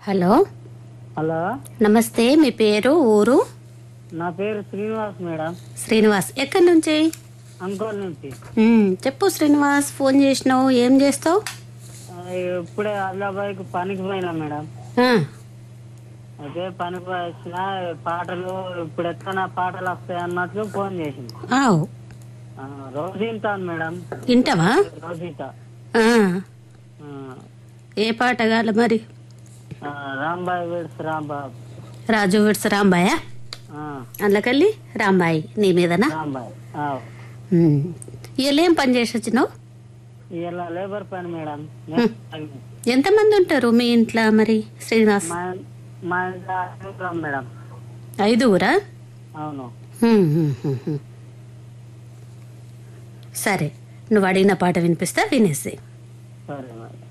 Hello hello నమస్తే మీ పేరు ఊరు నా పేరు శ్రీనివాస్ మేడం శ్రీనివాస్ ఎక్కడి నుంచి అంకోల్ నుంచి మ్, చెప్పు శ్రీనివాస్ ఫోన్ చేసినావు ఏం చేస్తావు ఆ, ఇప్పుడే ఆదిలాబాద్కి పనికి పోయినా మేడం ఆ, అయితే పనికి పోయి వచ్చిన పాటలు ఇప్పుడు ఎక్కడ పాటలు వస్తాయి అన్నట్లు ఫోన్ చేసింది ఆవు ఆ, రోజు వింటాను మేడం వింటావా రోజు వింటా ఆ, ఆ, ఏ పాట కాల మరి ఆ, రాంబాయ్ విడ్స్ రాంబాబు రాజు విడ్స్ రాంబాయా ఆ, అందులోకెళ్ళి రాంబాయి నీ మీదనా రాంబాయ్ ఆ, మ్, ఇవాళ ఏం పని చేసి వచ్చినావు ఇలా లేబర్ పని మేడం ఎంతమంది ఉంటారు మీ ఇంట్లో మరి శ్రీనివాస్ మా మా ఇంట్లో ఐదుగురం మేడం ఐదుగురా అవును హ్మ్, హ్మ్, హ్మ్, హ్మ్. సరే నువ్వు అడిగిన పాట వినిపిస్తా వినేసి సరే మేడం